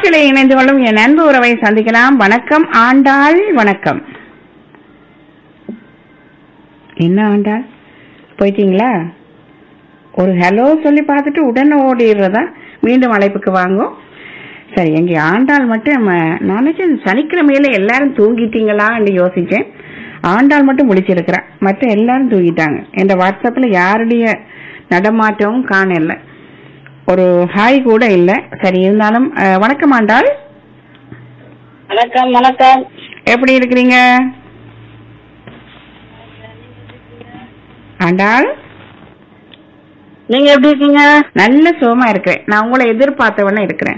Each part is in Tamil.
காற்றிலே இணைந்து கொள்ளும் என் அன்பு உறவை சந்திக்கலாம் வணக்கம் ஆண்டாள் வணக்கம் என்ன ஆண்டாள் போயிட்டீங்களா ஒரு ஹலோ சொல்லி பார்த்துட்டு உடனே ஓடிடுறதா மீண்டும் அழைப்புக்கு வாங்கும் சரி எங்க ஆண்டாள் மட்டும் நம்ம நான் நினைச்சேன் சனிக்கிழமையில எல்லாரும் தூங்கிட்டீங்களான்னு யோசிச்சேன் ஆண்டாள் மட்டும் முழிச்சிருக்கிறா மற்ற எல்லாரும் தூங்கிட்டாங்க என்ற வாட்ஸ்அப்ல யாருடைய நடமாட்டமும் காணல ஒரு ஹாய் கூட இல்ல சரி இருந்தாலும் அஹ், வணக்கம் ஆண்டாள் வணக்கம் வணக்கம் எப்படி இருக்கிறீங்க ஆண்டாள் நீங்க எப்படி இருக்கீங்க நல்ல சுகமா இருக்கிறேன் நான் உங்களை எதிர்பார்த்தவன இருக்கிறேன்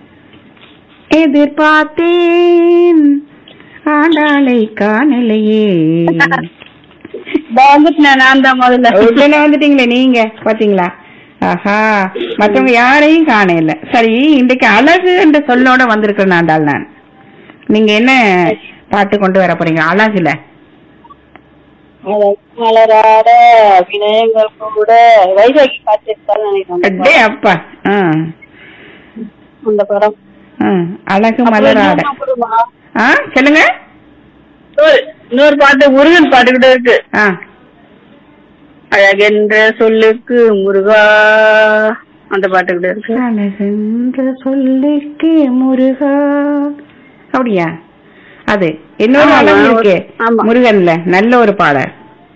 எதிர்பார்த்தேன் ஆண்டாளை காணலையே இதோ வந்துட்டேன் நான் தான் முதல்ல உடனே வந்துட்டீங்களே நீங்க பாத்தீங்களா ஆஹா மத்தவங்க யாரையும் காண இல்ல சரி இன்றைக்கு அழகு என்ற சொல்லோட வந்திருக்கிறேன் ஆண்டாள் நான் நீங்க என்ன பாட்டு கொண்டு வர போறீங்க அழகுல அழகு மலராட வினயங்கள் கூட வைசாகி பார்த்துருக்கான்னு நினைக்கிறேன் அடே அப்பா ஆ, அந்த படம் ஆ, அழகு மலராட அப்புறம் இன்னொரு ஆ சொல்லுங்க இன்னொரு- இன்னொரு பாட்டு முருகன் பாட்டு கூட இருக்கு ஆ அழகென்ற சொல்லுக்கு முருகா அந்த பாட்டு கூட இருக்கு அழகென்ற சொல்லுக்கு முருகா அப்படியா அது இன்னொரு ஆமா, அழகு ஒரு- இருக்கு ஆமா. முருகன்ல நல்ல ஒரு பாடல்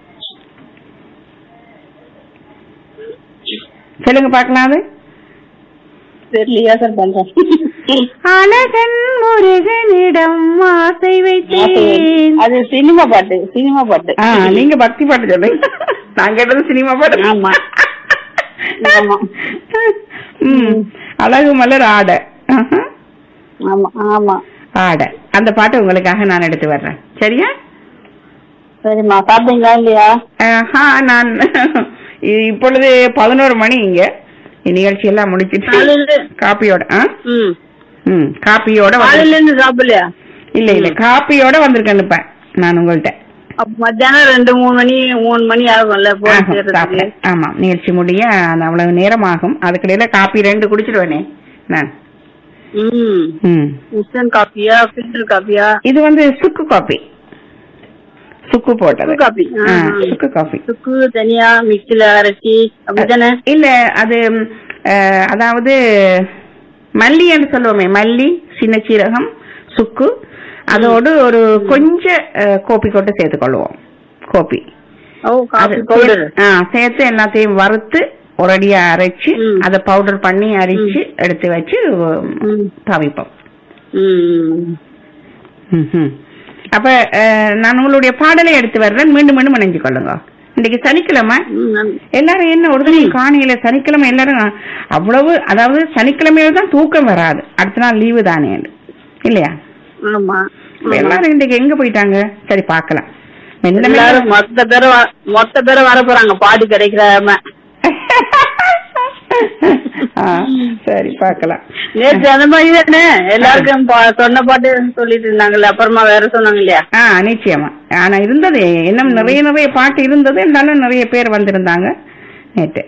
சொல்லுங்க பார்க்கலாம் அது தெரியலையா சார் பண்றேன் அழகன் முருகனிடம் ஆசை வைத்தேன் அது சினிமா பாட்டு சினிமா பாட்டு ஆ, நீங்க பக்தி பாட்டு சொல்லுங்க நான் கேட்டது சினிமா பாட்டு ஆமா. ஆமா. ம், அழகு மலர் ஆட ஆஹா. ஆமா ஆமா ஆட அந்த பாட்டு உங்களுக்காக நான் எடுத்து வர்றேன் சரியா சரிம்மா சாப்பிட்டீங்களா இல்லையா ஆஹா, நான் இ- இப்பொழுது பதினோரு மணி இங்க நிகழ்ச்சி எல்லாம் முடிச்சிட்டு காலையில காப்பியோட ஆ? ம் ம் காப்பியோட வந்து- காலையில இருந்து சாப்பிடலையா இல்ல இல்ல காப்பியோட வந்திருக்கேன் இப்ப நான் உங்கள்ட்ட அப்ப மத்தியானம் ரெண்டு மூணு மணி மூணு மணி ஆகும்ல போன் ஆகும், சேர்றதுக்கு சாப்பிட. ஆமா நிகழ்ச்சி முடிய அந்த அவ்வளவு நேரம் ஆகும் அதுக்கிடையில காப்பி ரெண்டு குடிச்சிடுவேனே நான் ம் ம் இன்ஸ்டன்ட் காப்பியா ஃபில்டர் காப்பியா இது வந்து சுக்கு காப்பி சுக்கு போட்டது சுக்கு காப்பி. ஆ, ஆ. சுக்கு காப்பி சுக்கு தனியா மிக்சில அரைச்சி அப்படிதானே இல்ல அது ம், அஹ், அதாவது மல்லி என்று சொல்லுவோமே மல்லி சின்ன சீரகம் சுக்கு அதோடு ஒரு கொஞ்ச அஹ், கோப்பி கொட்டு சேர்த்துக்கொள்வோம் கோப்பி ஓ அது காபி பவுடர் சேர்த்து- ஆ, சேர்த்து எல்லாத்தையும் வறுத்து ஒரடியா அரைச்சு ம். அதை பவுடர் பண்ணி அரைச்சு எடுத்து வச்சு ம். தவிப்போம் ம் ம்ஹும். அப்ப அஹ், நான் உங்களுடைய பாடலை எடுத்து வர்றேன் மீண்டும் மீண்டும் இணைஞ்சு கொள்ளுங்க இன்னைக்கு சனிக்கிழமை ம், நன்- எல்லாரும் என்ன ஒரு தடவை காணியில சனிக்கிழமை எல்லாரும் அவ்வளவு அதாவது சனிக்கிழமையில தான் தூக்கம் வராது அடுத்த நாள் லீவு தானே இல்லையா ஆமா இப்ப எல்லாரும் இன்னைக்கு எங்க போயிட்டாங்க சரி பார்க்கலாம் மெல்ல மெல்ல- எல்லாரும் மொத்த பேரும் வ- மொத்த பேரும் வர போறாங்க பாடி கிடைக்கிறாம ஆ, சரி பார்க்கலாம் நேற்று அந்த மாதிரி தானே எல்லாருக்கும் பா- சொன்ன பாட்டு சொல்லிட்டு இருந்தாங்கல்ல அப்புறமா வேற சொன்னாங்க இல்லையா ஆ நிச்சயமா ஆனா இருந்தது இன்னும் நிறைய நிறைய பாட்டு இருந்தது இருந்தாலும் நிறைய பேர் வந்திருந்தாங்க நேற்று